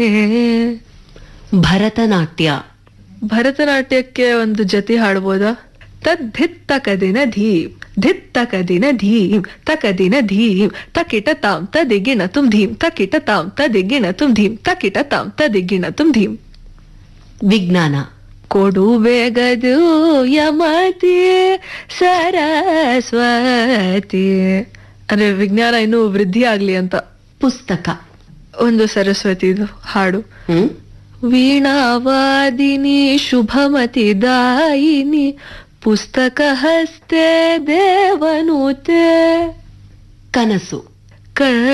ಭರತನಾಟ್ಯ ಭರತನಾಟ್ಯಕ್ಕೆ ಒಂದು ಜತಿ ಹಾಡ್ಬೋದಾ ತದ್ಧಿತ್ತಕದಿನ ಧೀಂ ಧಿತ್ತಕದಿನ ಧೀಂ ತಕದಿನ ಧೀಂ ತಕಿಟ ತಾಂ ತದಿಗಿಣ ತುಂ ಧೀಂ ತಕಿಟ ತಾಂ ತದಿಗಿಣ ತುಂ ಧೀಂ ತಕಿಟ ತಾಂ ತದಿಗಿಣ ತುಂ ಧೀಂ ವಿಜ್ಞಾನ ಕೊಡು ಬೇಗದು ಯಮತಿ ಸರಸ್ವತಿ ಅಂದ್ರೆ ವಿಜ್ಞಾನ ಇನ್ನೂ ವೃದ್ಧಿ ಆಗ್ಲಿ ಅಂತ ಪುಸ್ತಕ ಒಂದು ಸರಸ್ವತಿದು ಹಾಡು ಹ್ಮ್ ವೀಣಾವಾದಿನಿ ಶುಭಮತಿ ದಾಯಿನಿ ಪುಸ್ತಕ ಹಸ್ತೆ ದೇವನುತೆ ಕನಸು ಕ